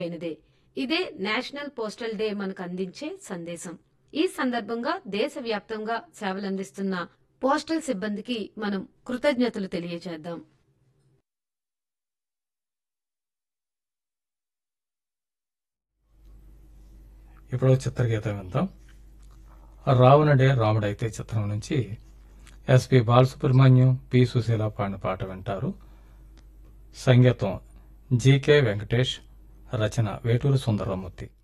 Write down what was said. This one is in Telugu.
అయినదే ఇదే నేషనల్ పోస్టల్ డే మనకు అందించే సందేశం ఈ సందర్భంగా దేశవ్యాప్తంగా సేవలందిస్తున్న పోస్టల్ సిబ్బందికి మనం కృతజ్ఞతలు తెలియజేద్దాం ఇప్పుడు చిత్రగీతం విందాం రావణుడే రాముడైతే చిత్రం నుంచి ఎస్పి బాలసుబ్రహ్మణ్యం పి సుశీల పాడిన పాట వింటారు సంగీతం జీకే వెంకటేష్ రచన వేటూరు సుందరమూర్తి